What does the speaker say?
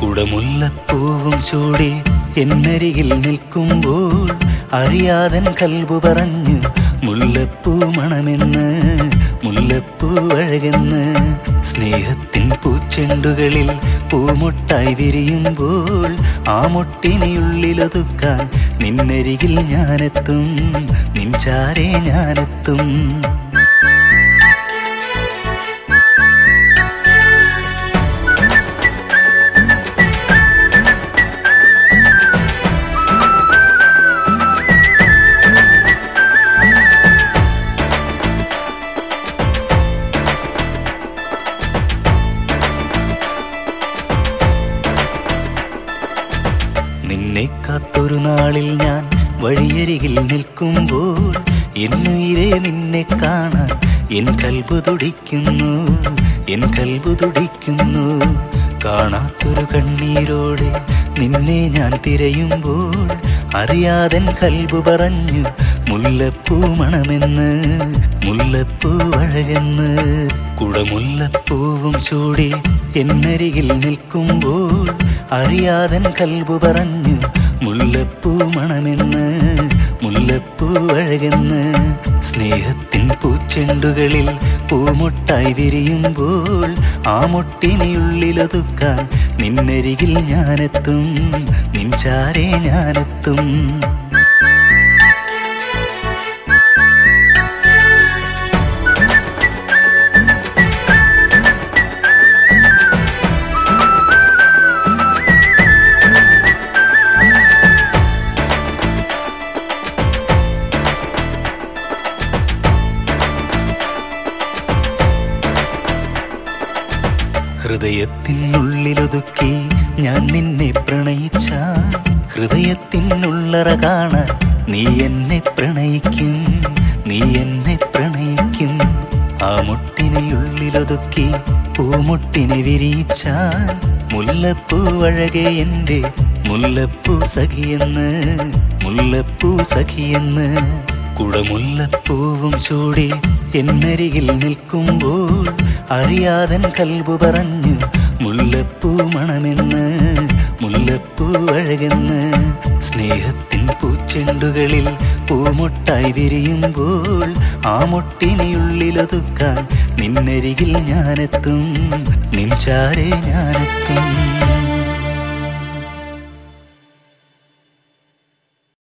കുടമുല്ലപ്പൂവും ചൂടി എന്നരികിൽ നിൽക്കുമ്പോൾ അറിയാതൻ കൽബു പറഞ്ഞു മുല്ലപ്പൂ മണമെന്ന് മുല്ലപ്പൂ അഴകെന്ന് സ്നേഹത്തിൻ പൂച്ചെണ്ടുകളിൽ പൂമൊട്ടായി വിരിയുമ്പോൾ ആ മുട്ടിനിയുള്ളിലൊതുക്കാൻ നിന്നരികിൽ ഞാനെത്തും നിൻചാരെ ഞാനെത്തും നിന്നെ കാത്തൊരു നാളിൽ ഞാൻ വഴിയരികിൽ നിൽക്കുമ്പോൾ എന്നുയിരെ നിന്നെ കാണാൻ എൻ കൽബു തുടിക്കുന്നു എൻ കൽബു തുടിക്കുന്നു കാണാത്തൊരു കണ്ണീരോടെ നിന്നെ ഞാൻ തിരയുമ്പോൾ അറിയാതൻ കൽബു പറഞ്ഞു മുല്ലപ്പൂ മണമെന്ന് മുല്ലപ്പൂ അഴകെന്ന് കുടമുല്ലപ്പൂവും ചൂടി എന്നരികിൽ നിൽക്കുമ്പോൾ അറിയാതൻ കൽബു പറഞ്ഞു മുല്ലപ്പൂ മണമെന്ന് മുല്ലപ്പൂ അഴകെന്ന് സ്നേഹത്തിൻ പൂച്ചെണ്ടുകളിൽ പൂമൊട്ടായി വിരിയുമ്പോൾ ആ മുട്ടിനിയുള്ളിലൊതുക്കാൻ നിന്നരികിൽ ഞാനെത്തും നിൻചാരെ ഞാനെത്തും ഹൃദയത്തിനുള്ളിലൊതുക്കി ഞാൻ നിന്നെ പ്രണയിച്ച ഹൃദയത്തിനുള്ളറ കാണാൻ നീ എന്നെ പ്രണയിക്കും നീ എന്നെ പ്രണയിക്കും ആ മുട്ടിനുള്ളിലൊതുക്കി പൂമുട്ടിനെ വിരിയിച്ചാൽ മുല്ലപ്പൂ അഴകെ എൻ്റെ മുല്ലപ്പൂ സഖിയെന്ന് മുല്ലപ്പൂ സഖിയെന്ന് കുടമുല്ലപ്പൂവും ചൂടി എന്നരികിൽ നിൽക്കുമ്പോൾ അറിയാതൻ കൽബു പറഞ്ഞു മുല്ലപ്പൂ മണമെന്ന് മുല്ലപ്പൂ അഴകെന്ന് സ്നേഹത്തിൻ പൂച്ചെണ്ടുകളിൽ പൂമൊട്ടായി വിരിയുമ്പോൾ ആ മുട്ടിനിയുള്ളിലൊതുക്കാൻ നിന്നരികിൽ ഞാനെത്തും നിൻചാരെ ഞാനെത്തും